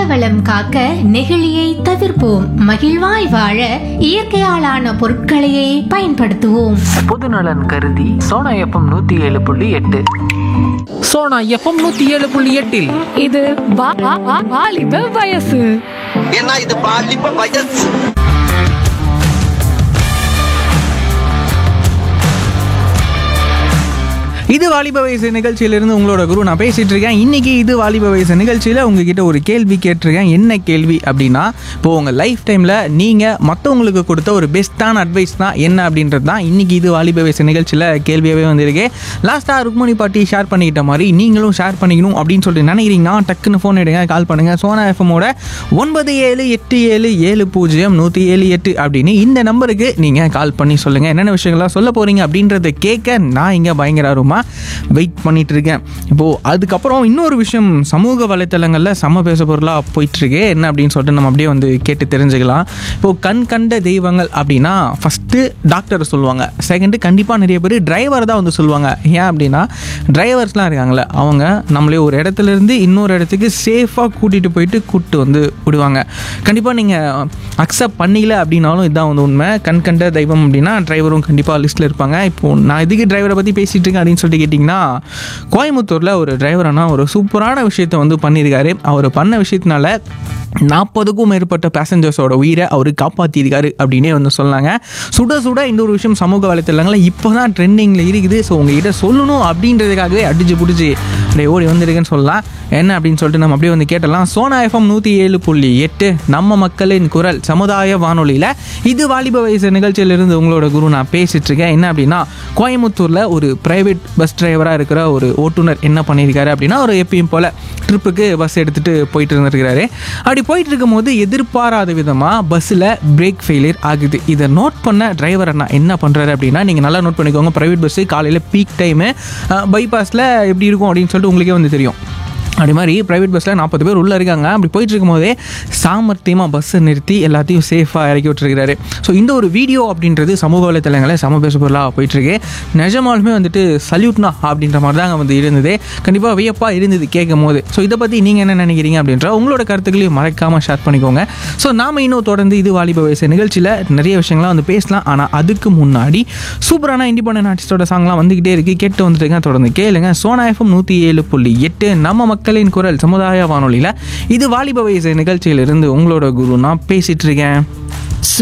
நீலவளம் காக்க நெகிழியை தவிர்ப்போம் மகிழ்வாய் வாழ இயற்கையாலான பொருட்களையே பயன்படுத்துவோம் பொதுநலன் கருதி சோனா எஃப்எம் நூற்றி ஏழு புள்ளி எட்டு சோனா எஃப்எம் நூற்றி ஏழு புள்ளி எட்டில் இது வா- வா- வா- வாலிப வயசு ஏன்னா இது பாலிப்ப வயசு இது வாலிப வயசு நிகழ்ச்சியிலிருந்து உங்களோட குரு நான் பேசிட்டு இருக்கேன் இன்னைக்கு இது வாலிப வயசு நிகழ்ச்சியில் உங்ககிட்ட ஒரு கேள்வி கேட்டிருக்கேன் என்ன கேள்வி அப்படின்னா இப்போ உங்கள் லைஃப் டைமில் நீங்கள் மற்றவங்களுக்கு கொடுத்த ஒரு பெஸ்ட்டான அட்வைஸ் தான் என்ன அப்படின்றது தான் இன்னைக்கு இது வாலிப வயசு நிகழ்ச்சியில் கேள்வியாகவே வந்திருக்கு லாஸ்ட்டாக ருக்மணி பாட்டி ஷேர் பண்ணிக்கிட்ட மாதிரி நீங்களும் ஷேர் பண்ணிக்கணும் அப்படின்னு சொல்லிட்டு நினைக்கிறீங்கன்னா டக்குன்னு ஃபோன் எடுங்க கால் பண்ணுங்கள் சோனா எஃப்எம்மோட ஒன்பது ஏழு எட்டு ஏழு ஏழு பூஜ்ஜியம் நூற்றி ஏழு எட்டு அப்படின்னு இந்த நம்பருக்கு நீங்கள் கால் பண்ணி சொல்லுங்கள் என்னென்ன விஷயங்கள்லாம் சொல்ல போகிறீங்க அப்படின்றத கேட்க நான் இங்கே பயங்கர ஆர்வமாக வெயிட் பண்ணிட்டு இருக்கேன் இப்போது அதுக்கப்புறம் இன்னொரு விஷயம் சமூக வலைத்தளங்களில் சம பேச பொருளாக போயிட்டுருக்கு என்ன அப்படின்னு சொல்லிட்டு நம்ம அப்படியே வந்து கேட்டு தெரிஞ்சுக்கலாம் இப்போது கண் கண்ட தெய்வங்கள் அப்படின்னா ஃபஸ்ட்டு டாக்டர் சொல்லுவாங்க செகண்டு கண்டிப்பாக நிறைய பேர் டிரைவர் தான் வந்து சொல்லுவாங்க ஏன் அப்படின்னா டிரைவர்ஸ்லாம் இருக்காங்களே அவங்க நம்மளே ஒரு இடத்துல இருந்து இன்னொரு இடத்துக்கு சேஃபாக கூட்டிகிட்டு போயிட்டு கூப்பிட்டு வந்து விடுவாங்க கண்டிப்பாக நீங்கள் அக்செப்ட் பண்ணிக்கல அப்படின்னாலும் இதுதான் வந்து உண்மை கண் கண்ட தெய்வம் அப்படின்னா டிரைவரும் கண்டிப்பாக லிஸ்ட்டில் இருப்பாங்க இப்போது நான் இதுக்கு டிரைவரை பற்றி பேசிகிட்டு இருக்கேன் அப்படின்னு சொல்லிட்டு கேட்டிங்கன்னா கோயம்புத்தூரில் ஒரு டிரைவர் அண்ணா ஒரு சூப்பரான விஷயத்தை வந்து பண்ணியிருக்காரு அவர் பண்ண விஷயத்தினால நாற்பதுக்கும் மேற்பட்ட பேசஞ்சர்ஸோட உயிரை அவர் காப்பாற்றியிருக்காரு அப்படின்னே வந்து சொன்னாங்க சுட சுட இந்த ஒரு விஷயம் சமூக வலைத்தளங்களில் இப்போ தான் ட்ரெண்டிங்கில் இருக்குது ஸோ உங்ககிட்ட சொல்லணும் அப்படின்றதுக்காகவே அடிச்சு பிடிச்சி அப்படியே ஓடி வந்திருக்குன்னு சொல்லலாம் என்ன அப்படின்னு சொல்லிட்டு நம்ம அப்படியே வந்து கேட்டலாம் சோனா எஃப்எம் நூற்றி ஏழு புள்ளி எட்டு நம்ம மக்களின் குரல் சமுதாய வானொலியில் இது வாலிப வயசு நிகழ்ச்சியிலிருந்து உங்களோட குரு நான் பேசிட்டு இருக்கேன் என்ன அப்படின்னா கோயம்புத்தூரில் ஒரு பிரைவேட் பஸ் டிரைவராக இருக்கிற ஒரு ஓட்டுநர் என்ன பண்ணியிருக்காரு அப்படின்னா ஒரு எப்பயும் போல் ட்ரிப்புக்கு பஸ் எடுத்துகிட்டு போயிட்டு இருந்திருக்கிறாரு அப்படி போயிட்டு இருக்கும்போது எதிர்பாராத விதமாக பஸ்ஸில் பிரேக் ஃபெயிலியர் ஆகுது இதை நோட் பண்ண டிரைவர் அண்ணா என்ன பண்ணுறாரு அப்படின்னா நீங்கள் நல்லா நோட் பண்ணிக்கோங்க ப்ரைவேட் பஸ்ஸு காலையில் பீக் டைமு பைபாஸில் எப்படி இருக்கும் அப்படின்னு சொல்லிட்டு உங்களுக்கே வந்து தெரியும் அப்படி மாதிரி ப்ரைவேட் பஸ்ஸில் நாற்பது பேர் உள்ளே இருக்காங்க அப்படி போயிட்டு இருக்கும்போதே சாமர்த்தியமாக பஸ்ஸை நிறுத்தி எல்லாத்தையும் சேஃபாக இறக்கி விட்டுருக்கிறாரு ஸோ இந்த ஒரு வீடியோ அப்படின்றது சமூக வலைத்தளங்களில் சம பேச பொருளாக போயிட்டுருக்கு நிஜமாலுமே வந்துட்டு சல்யூட்னா அப்படின்ற மாதிரி தாங்க வந்து இருந்தது கண்டிப்பாக வியப்பாக இருந்தது கேட்கும் போது ஸோ இதை பற்றி நீங்கள் என்ன நினைக்கிறீங்க அப்படின்ற உங்களோட கருத்துக்களையும் மறக்காமல் ஷேர் பண்ணிக்கோங்க ஸோ நாம் இன்னும் தொடர்ந்து இது வாலிப வயசு நிகழ்ச்சியில் நிறைய விஷயங்கள்லாம் வந்து பேசலாம் ஆனால் அதுக்கு முன்னாடி சூப்பரான இண்டிபெண்டன்ட் ஆர்டிஸ்டோட சாங்லாம் வந்துக்கிட்டே இருக்குது கேட்டு வந்துட்டுங்க தொடர்ந்து கேளுங்க சோனா எஃப்எம் நூற்றி ஏழு புள்ளி எட்டு நம்ம மக்களின் குரல் சமுதாய வானொலியில் இது வாலிப வயசு நிகழ்ச்சியிலிருந்து உங்களோட குரு நான் பேசிகிட்டு இருக்கேன்